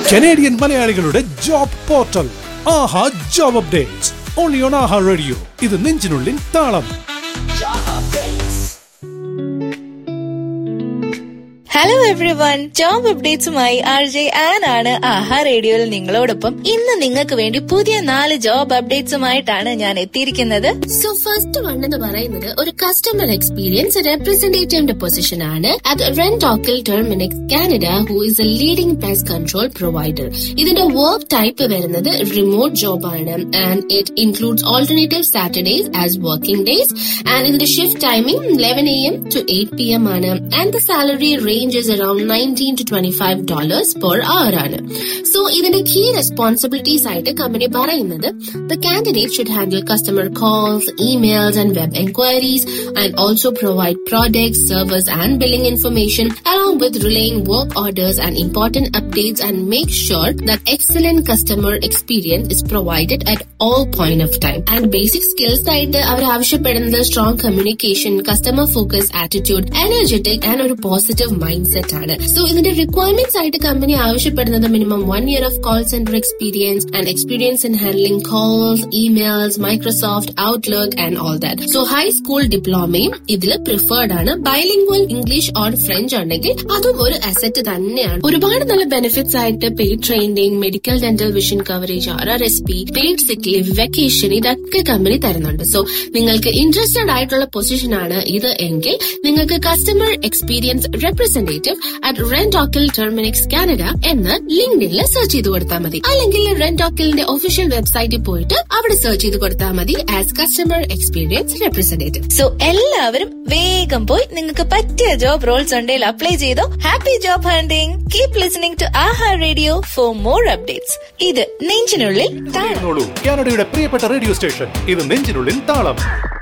Canadian മലയാളികളുടെ job portal Aha job updates only on Aha radio ഇത് നെഞ്ചിനുള്ളിൽ താളം ഹലോ എവ്രി വൺ ജോബ് അപ്ഡേറ്റ്സുമായി ആർ ജെ ആൻ ആണ് ആഹാ റേഡിയോയിൽ നിങ്ങളോടൊപ്പം ഇന്ന് നിങ്ങൾക്ക് വേണ്ടി പുതിയ നാല് ജോബ് അപ്ഡേറ്റ്സുമായിട്ടാണ് ഞാൻ എത്തിയിരിക്കുന്നത് സോ ഫസ്റ്റ് വൺ എന്ന് പറയുന്നത് ഒരു കസ്റ്റമർ എക്സ്പീരിയൻസ് റെപ്രസെന്റേറ്റീവിന്റെ പൊസിഷൻ ആണ് at Rentokil Terminix Canada who is a leading pest control provider ഇതിന്റെ വർക്ക് ടൈപ്പ് വരുന്നത് റിമോട്ട് ജോബ് ആണ് and it includes alternative Saturdays as working days and ഇതിന്റെ shift timing eleven A M to eight P M ആണ് and the salary range is around nineteen to twenty five dollars per hour ആണ് so ഇതിന്റെ key responsibilities ആയിട്ട് company പറയുന്നത് the candidate should handle customer calls emails and web enquiries and also provide products service and billing information along with relaying work orders and important updates and make sure that excellent customer experience is provided at all point of time and basic skills ആയിട്ട് അവർ ആവശ്യപ്പെടുന്നത് strong communication customer focus attitude energetic and ഒരു positive mindset ആണ് so ഇതിന്റെ requirements ആയിട്ട് company ആവശ്യപ്പെടുന്നത് minimum one year of call centre experience and experience in handling calls emails Microsoft Outlook and all that so high school ഡിപ്ലോമയും ഇതിൽ preferred ആണ് bilingual English or French ഉണ്ടെങ്കിൽ അതും ഒരു അസറ്റ് തന്നെയാണ് ഒരുപാട് നല്ല ബെനിഫിറ്റ്സ് ആയിട്ട് paid training medical dental vision coverage R R S P paid sick leave vacation ഇതൊക്കെ കമ്പനി തരുന്നുണ്ട് സോ നിങ്ങൾക്ക് ഇൻട്രസ്റ്റഡ് ആയിട്ടുള്ള പൊസിഷൻ ആണ് ഇത് എങ്കിൽ നിങ്ങൾക്ക് customer experience representative at Rentokil Terminix Canada എന്ന് ലിങ്ക്ഡിനിൽ സെർച്ച് ചെയ്ത് കൊടുത്താൽ മതി അല്ലെങ്കിൽ റെന്റോക്കിലിന്റെ ഒഫീഷ്യൽ വെബ്സൈറ്റിൽ പോയിട്ട് അവിടെ സെർച്ച് ചെയ്ത് കൊടുത്താൽ മതി as customer experience representative so എല്ലാവരും വേഗം പോയി നിങ്ങൾക്ക് പറ്റിയ ജോബ് റോൾസ് ഉണ്ടെങ്കിൽ അപ്ലൈ ചെയ്തോ happy job hunting keep listening to Aha radio for more updates ഇത് നെഞ്ചിനുള്ളിൽ താഴെ കാനഡയുടെ പ്രിയപ്പെട്ട റേഡിയോ സ്റ്റേഷൻ ഇത് നെഞ്ചിനുള്ളിൽ താളം